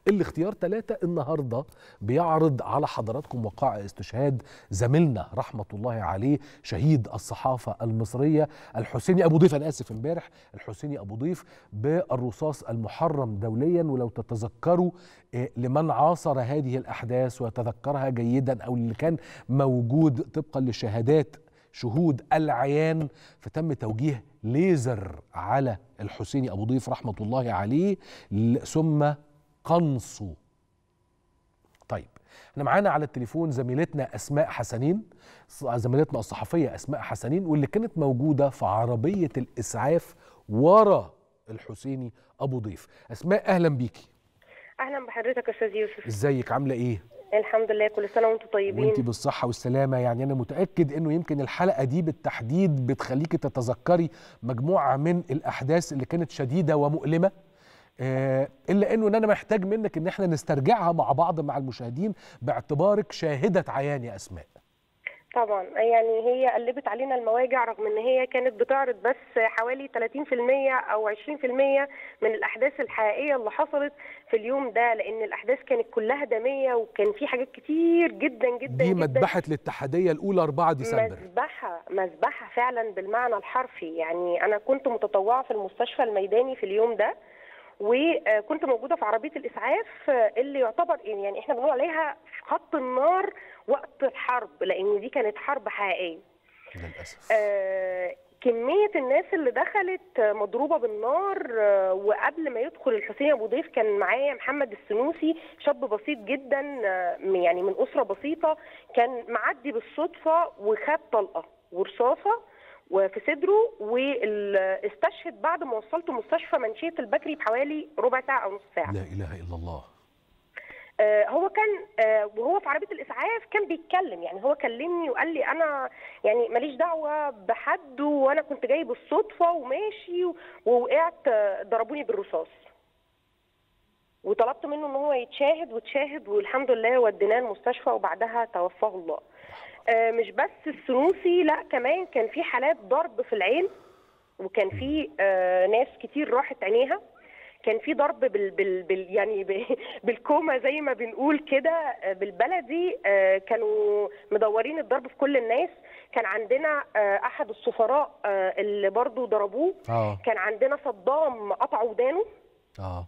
الاختيار ثلاثة النهاردة بيعرض على حضراتكم وقائع استشهاد زميلنا رحمة الله عليه شهيد الصحافة المصرية الحسيني أبو ضيف أنا آسف امبارح الحسيني أبو ضيف بالرصاص المحرم دوليا ولو تتذكروا آه، لمن عاصر هذه الأحداث وتذكرها جيدا أو اللي كان موجود طبقا لشهادات شهود العيان فتم توجيه ليزر على الحسيني أبو ضيف رحمة الله عليه ل- ثم قنصه طيب احنا معانا على التليفون زميلتنا اسماء حسنين ص- زميلتنا الصحفيه اسماء حسنين واللي كانت موجوده في عربيه الاسعاف ورا الحسيني ابو ضيف اسماء اهلا بيكي اهلا بحضرتك يا استاذ يوسف ازيك عامله ايه الحمد لله كل سنه وانتم طيبين وانت بالصحه والسلامه يعني انا متاكد انه يمكن الحلقه دي بالتحديد بتخليكي تتذكري مجموعه من الاحداث اللي كانت شديده ومؤلمه آه، الا انه إن انا محتاج منك ان احنا نسترجعها مع بعض مع المشاهدين باعتبارك شاهده عيان يا اسماء طبعا يعني هي قلبت علينا المواجع رغم ان هي كانت بتعرض بس حوالي 30% او 20% من الاحداث الحقيقيه اللي حصلت في اليوم ده لان الاحداث كانت كلها دميه وكان في حاجات كتير جدا جدا دي جدا مذبحه الاتحاديه الاولى 4 ديسمبر مذبحة مذبحة فعلا بالمعنى الحرفي يعني أنا كنت متطوعة في المستشفى الميداني في اليوم ده وكنت موجودة في عربية الإسعاف اللي يعتبر يعني إحنا بنقول عليها خط النار وقت الحرب لأن دي كانت حرب حقيقية للاسف آه، كمية الناس اللي دخلت آه، مضروبة بالنار آه، وقبل ما يدخل الحسين أبو ضيف كان معايا محمد السنوسي شاب بسيط جدا آه، يعني من أسرة بسيطة كان معدي بالصدفة وخد طلقة ورصاصة وفي صدره واستشهد بعد ما وصلته مستشفى منشية البكري بحوالي ربع ساعة أو نص ساعة لا اله الا الله آه، هو كان آه، وهو في عربيه الاسعاف كان بيتكلم يعني هو كلمني وقال لي انا يعني ماليش دعوه بحد وانا كنت جاي بالصدفه وماشي و- ووقعت آه، ضربوني بالرصاص وطلبت منه ان هو يتشاهد وتشاهد والحمد لله وديناه المستشفى وبعدها توفاه الله آه، مش بس السنوسي لا كمان كان في حالات ضرب في العين وكان في آه، ناس كتير راحت عينيها كان في ضرب بال بال بال يعني ب- بالكومه زي ما بنقول كده آه، بالبلدي آه، كانوا مدورين الضرب في كل الناس كان عندنا آه، احد السفراء آه، اللي برضو ضربوه اه كان عندنا صدام قطع ودانه اه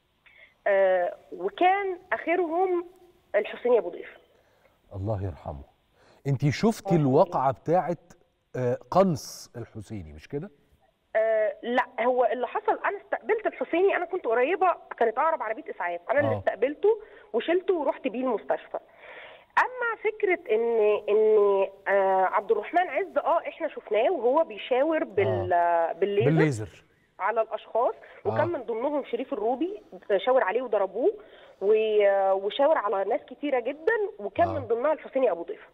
آه، وكان اخرهم الحسيني ابو ضيف الله يرحمه انت شفتي الواقعه بتاعت آه، قنص الحسيني مش كده آه لا هو اللي حصل انا استقبلت الحسيني انا كنت قريبه كانت اقرب عربيه اسعاف انا اللي آه. استقبلته وشلته ورحت بيه المستشفى اما فكره ان ان آه عبد الرحمن عز اه احنا شفناه وهو بيشاور بال آه. بالليزر, بالليزر على الاشخاص وكان آه. من ضمنهم شريف الروبي شاور عليه وضربوه و- وشاور على ناس كتيره جدا وكان آه. من ضمنها الحسيني ابو ضيف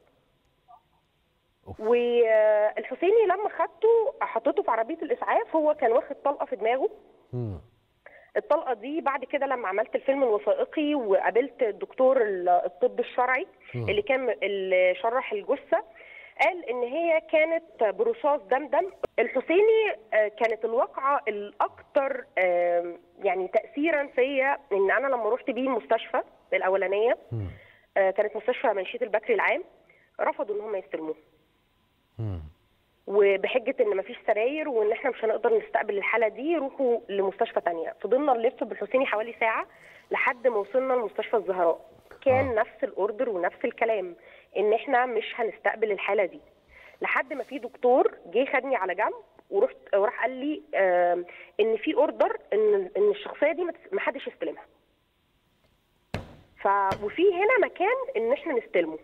أوف. والحسيني لما خدته حطيته في عربيه الاسعاف هو كان واخد طلقه في دماغه مم. الطلقه دي بعد كده لما عملت الفيلم الوثائقي وقابلت الدكتور ال- الطب الشرعي مم. اللي كان اللي شرح الجثه قال ان هي كانت برصاص دمدم الحسيني آه، كانت الواقعه الاكثر آه، يعني تاثيرا فيا ان انا لما رحت بيه المستشفى الاولانيه مم. آه، كانت مستشفى منشيه البكري العام رفضوا ان هم يستلموه مم. وبحجه ان مفيش سراير وان احنا مش هنقدر نستقبل الحاله دي روحوا لمستشفى تانية فضلنا نلف بالحسيني حوالي ساعه لحد ما وصلنا لمستشفى الزهراء كان آه. آه. نفس الاوردر ونفس الكلام ان احنا مش هنستقبل الحاله دي لحد ما في دكتور جه خدني على جنب ورحت وراح قال لي آه ان في اوردر ان ان الشخصيه دي ما تس- ما حدش يستلمها ف وفي هنا مكان ان احنا نستلمه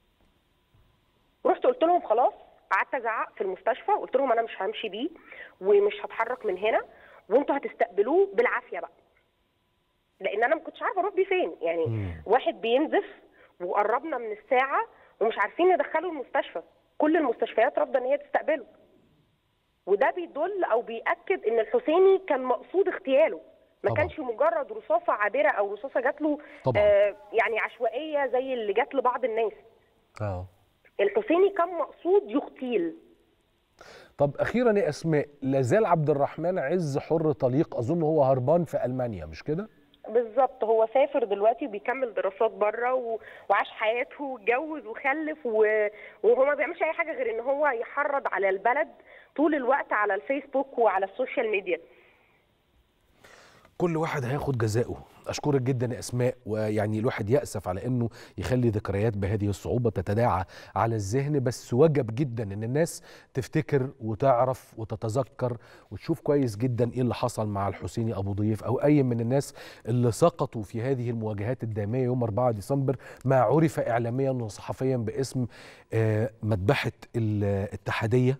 رحت قلت لهم خلاص قعدت ازعق في المستشفى قلت لهم انا مش همشي بيه ومش هتحرك من هنا وانتوا هتستقبلوه بالعافيه بقى لان انا ما كنتش عارفه اروح بيه فين يعني مم. واحد بينزف وقربنا من الساعه ومش عارفين ندخله المستشفى كل المستشفيات رافضه ان هي تستقبله وده بيدل او بياكد ان الحسيني كان مقصود اغتياله ما طبعاً. كانش مجرد رصاصه عابره او رصاصه جات له طبعاً. آه يعني عشوائيه زي اللي جات لبعض الناس اه الحسيني كان مقصود يغتيل طب اخيرا يا اسماء لازال عبد الرحمن عز حر طليق اظن هو هربان في المانيا مش كده بالظبط هو سافر دلوقتي بيكمل دراسات بره و... وعاش حياته واتجوز وخلف و... وهو ما بيعملش اي حاجه غير ان هو يحرض على البلد طول الوقت على الفيسبوك وعلى السوشيال ميديا كل واحد هياخد جزاؤه اشكرك جدا يا اسماء ويعني الواحد ياسف على انه يخلي ذكريات بهذه الصعوبه تتداعى على الذهن بس وجب جدا ان الناس تفتكر وتعرف وتتذكر وتشوف كويس جدا ايه اللي حصل مع الحسيني ابو ضيف او اي من الناس اللي سقطوا في هذه المواجهات الداميه يوم 4 ديسمبر ما عرف اعلاميا وصحفيا باسم آه، مذبحه الاتحاديه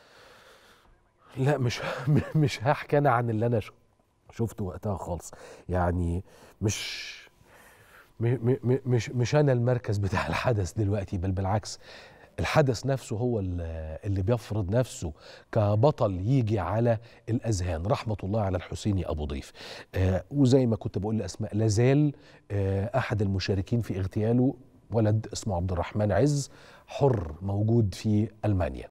لا مش مش هحكي انا عن اللي انا شو شفته وقتها خالص يعني مش م- م- م- مش مش انا المركز بتاع الحدث دلوقتي بل بالعكس الحدث نفسه هو ال- اللي بيفرض نفسه كبطل يجي على الاذهان رحمه الله على الحسيني ابو ضيف آه وزي ما كنت بقول لاسماء لازال آه احد المشاركين في اغتياله ولد اسمه عبد الرحمن عز حر موجود في المانيا